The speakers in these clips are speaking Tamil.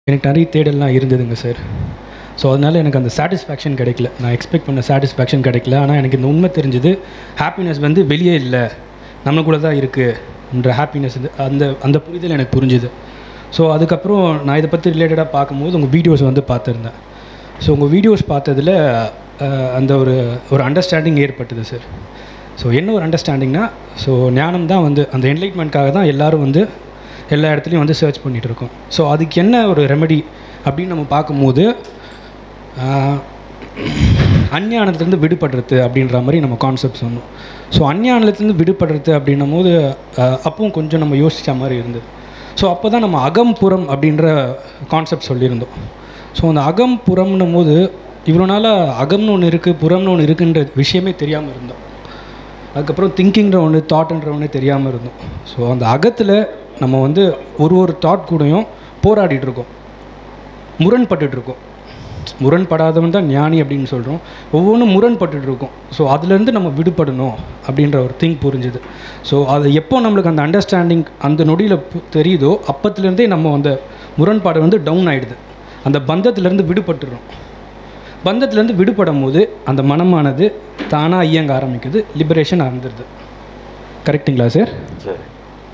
எனக்கு நிறைய தேடல்லாம் இருந்ததுங்க சார் ஸோ அதனால் எனக்கு அந்த சாட்டிஸ்ஃபேக்ஷன் கிடைக்கல நான் எக்ஸ்பெக்ட் பண்ண சாட்டிஸ்ஃபேக்ஷன் கிடைக்கல ஆனால் எனக்கு இந்த உண்மை தெரிஞ்சது ஹாப்பினஸ் வந்து வெளியே இல்லை நம்மளுக்குள்ள தான் இருக்குன்ற ஹாப்பினஸ் அந்த அந்த புரிதல் எனக்கு புரிஞ்சுது ஸோ அதுக்கப்புறம் நான் இதை பற்றி ரிலேட்டடாக பார்க்கும்போது உங்கள் வீடியோஸ் வந்து பார்த்துருந்தேன் ஸோ உங்கள் வீடியோஸ் பார்த்ததில் அஹ், அந்த ஒரு ஒரு அண்டர்ஸ்டாண்டிங் ஏற்பட்டது சார் ஸோ என்ன ஒரு அண்டர்ஸ்டாண்டிங்னா ஸோ ஞானம் தான் வந்து அந்த என்லைட்மெண்ட்காக தான் எல்லாரும் வந்து எல்லா இடத்துலையும் வந்து சர்ச் பண்ணிகிட்டு இருக்கோம் ஸோ அதுக்கு என்ன ஒரு ரெமெடி அப்படின்னு நம்ம பார்க்கும்போது ஆஹ், அஞ்ஞானத்துலேருந்து விடுபடுறது அப்படின்ற மாதிரி நம்ம கான்செப்ட் சொன்னோம் ஸோ அஞ்ஞானத்துலேருந்து விடுபடுறது அப்படின்னும் போது ஆஹ், அப்பவும் கொஞ்சம் நம்ம யோசித்த மாதிரி இருந்தது ஸோ அப்போ தான் நம்ம அகம் புறம் அப்படின்ற கான்செப்ட் சொல்லியிருந்தோம் ஸோ அந்த அகம் புறம்னும் போது இவ்வளோ நாளாக அகம்னு ஒன்று இருக்குது புறம்னு ஒன்று இருக்குன்ற விஷயமே தெரியாமல் இருந்தோம் அதுக்கப்புறம் திங்கிங்கிற ஒன்று தாட்ன்ற ஒன்று தெரியாமல் இருந்தோம் ஸோ அந்த அகத்தில் நம்ம வந்து ஒரு ஒரு தாட் கூடயும் போராடிட்டு இருக்கோம் முரண்பட்டுட்டு இருக்கோம் முரண்படாதவன் தான் ஞானி அப்படின்னு சொல்கிறோம் ஒவ்வொன்றும் முரண்பட்டுட்டு இருக்கோம் ஸோ அதுலேருந்து நம்ம விடுபடணும் அப்படின்ற ஒரு திங்க் புரிஞ்சுது ஸோ அது எப்போ நம்மளுக்கு அந்த அண்டர்ஸ்டாண்டிங் அந்த நொடியில் தெரியுதோ அப்பத்துலேருந்தே நம்ம அந்த முரண்பாடு வந்து டவுன் ஆகிடுது அந்த பந்தத்துலேருந்து விடுபட்டுறோம் பந்தத்துலேருந்து விடுபடும் போது அந்த மனமானது தானாக இயங்க ஆரம்பிக்குது லிபரேஷன் ஆரம்பிடுது கரெக்டுங்களா சார் சரி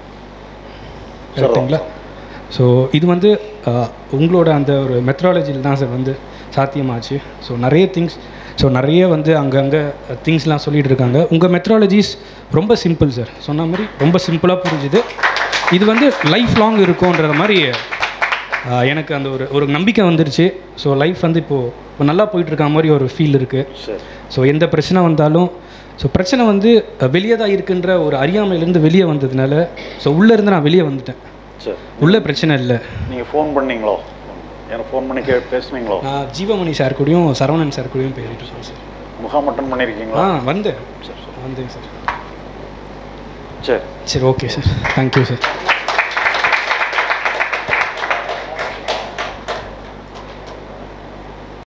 கரெக்டுங்களா ஸோ இது வந்து அஹ், உங்களோட அந்த ஒரு மெத்ராலஜியில் தான் சார் வந்து சாத்தியமாச்சு ஸோ நிறைய திங்ஸ் ஸோ நிறைய வந்து அங்கங்கே திங்ஸ்லாம் சொல்லிட்டு இருக்காங்க உங்கள் மெத்ராலஜிஸ் ரொம்ப சிம்பிள் சார் சொன்ன மாதிரி ரொம்ப சிம்பிளாக புரிஞ்சுது இது வந்து லைஃப் லாங் இருக்கும்ன்ற மாதிரி அஹ், எனக்கு அந்த ஒரு ஒரு நம்பிக்கை வந்துருச்சு ஸோ லைஃப் வந்து இப்போது இப்போ நல்லா போயிட்டு இருக்க மாதிரி ஒரு ஃபீல் இருக்குது சரி ஸோ எந்த பிரச்சனை வந்தாலும் ஸோ பிரச்சனை வந்து வெளியே தான் இருக்குன்ற ஒரு அறியாமையிலேருந்து வெளியே வந்ததுனால ஸோ உள்ளேருந்து நான் வெளியே வந்துட்டேன் சரி உள்ளே பிரச்சனை இல்லை நீங்கள் ஃபோன் பண்ணீங்களோ எனக்கு ஃபோன் பண்ணி கே பேசுனீங்களோ நான் ஜீவமணி சார் கூடயும் சரவணன் சார் கூடயும் பேசிட்டு இருக்கேன் சார் முகாம் அட்டன் பண்ணியிருக்கீங்களா ஆ வந்தேன் சரி சரி வந்தேங்க சார் சரி சரி ஓகே சார் தேங்க்யூ சார்